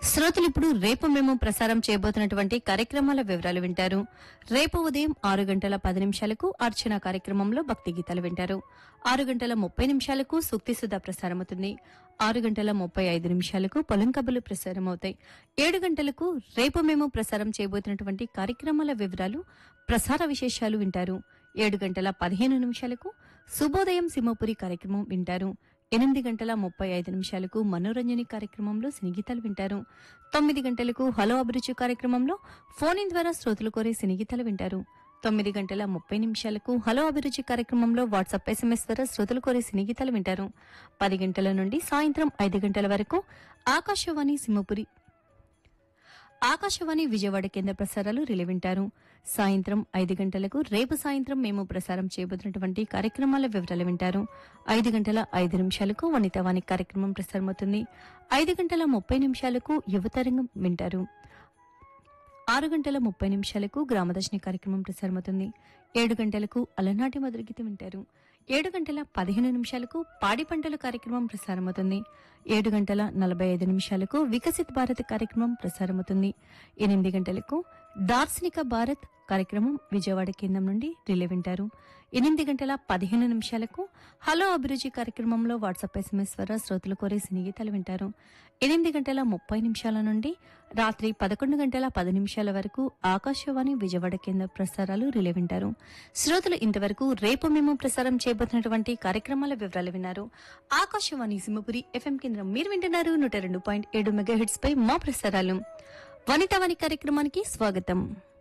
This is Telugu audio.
శ్రోతలు ఇప్పుడు రేపు మేము ప్రసారం చేయబోతున్నటువంటి కార్యక్రమాల వివరాలు వింటారు రేపు ఉదయం ఆరు గంటల పది నిమిషాలకు అర్చన కార్యక్రమంలో భక్తి గీతాలు వింటారు ఆరు గంటల ముప్పై నిమిషాలకు సూక్తి సుధా ప్రసారమవుతుంది ఆరు గంటల ముప్పై ఐదు నిమిషాలకు పొలం కబులు ప్రసారమవుతాయి ఏడు గంటలకు రేపు మేము ప్రసారం చేయబోతున్నటువంటి కార్యక్రమాల వివరాలు ప్రసార విశేషాలు వింటారు ఏడు గంటల పదిహేను నిమిషాలకు శుభోదయం సింహపురి కార్యక్రమం వింటారు ఎనిమిది గంటల ముప్పై ఐదు నిమిషాలకు మనోరంజని కార్యక్రమంలో సినిగీతాలు వింటారు తొమ్మిది గంటలకు హలో అభిరుచి కార్యక్రమంలో ఫోన్ ఇన్ ద్వారా శ్రోతలు కోరే సినిగీతాలు వింటారు తొమ్మిది గంటల ముప్పై నిమిషాలకు హలో అభిరుచి కార్యక్రమంలో వాట్సాప్ ఎస్ఎంఎస్ ద్వారా శ్రోతలు కోరే సినిగీతాలు వింటారు పది గంటల నుండి సాయంత్రం ఐదు గంటల వరకు ఆకాశవాణి సింహపురి ఆకాశవాణి విజయవాడ కేంద్ర ప్రసారాలు రిలే వింటారు సాయంత్రం ఐదు గంటలకు రేపు సాయంత్రం మేము ప్రసారం చేయబోతున్నటువంటి కార్యక్రమాల వివరాలు వింటారు ఐదు గంటల ఐదు నిమిషాలకు వనితావాణి కార్యక్రమం ప్రసారమవుతుంది ఐదు గంటల ముప్పై నిమిషాలకు యువతరంగం వింటారు ఆరు గంటల ముప్పై నిమిషాలకు గ్రామదర్శిని కార్యక్రమం ప్రసారమవుతుంది ఏడు గంటలకు అలనాటి మధుర గీతం వింటారు ఏడు గంటల పదిహేను నిమిషాలకు పాడి పంటల కార్యక్రమం ప్రసారమవుతుంది ఏడు గంటల నలభై ఐదు నిమిషాలకు వికసిత్ భారత్ కార్యక్రమం ప్రసారమవుతుంది ఎనిమిది గంటలకు దార్శనిక భారత్ కార్యక్రమం విజయవాడ కేంద్రం నుండి రిలే వింటారు ఎనిమిది గంటల పదిహేను నిమిషాలకు హలో అభిరుచి కార్యక్రమంలో వాట్సాప్ ఎస్ఎంఎస్ ద్వారా శ్రోతలు కోరే సినిగీతాలు వింటారు ఎనిమిది గంటల ముప్పై నిమిషాల నుండి రాత్రి పదకొండు గంటల పది నిమిషాల వరకు ఆకాశవాణి విజయవాడ కేంద్ర ప్రసారాలు రిలే వింటారు శ్రోతలు ఇంతవరకు రేపు మేము ప్రసారం చేయబోతున్నటువంటి కార్యక్రమాల వివరాలు విన్నారు ఆకాశవాణి సింహపురి ఎఫ్ఎం కేంద్రం మీరు వింటున్నారు నూట రెండు పాయింట్ ఏడు మెగా పై మా ప్రసారాలు వనితావాణి కార్యక్రమానికి స్వాగతం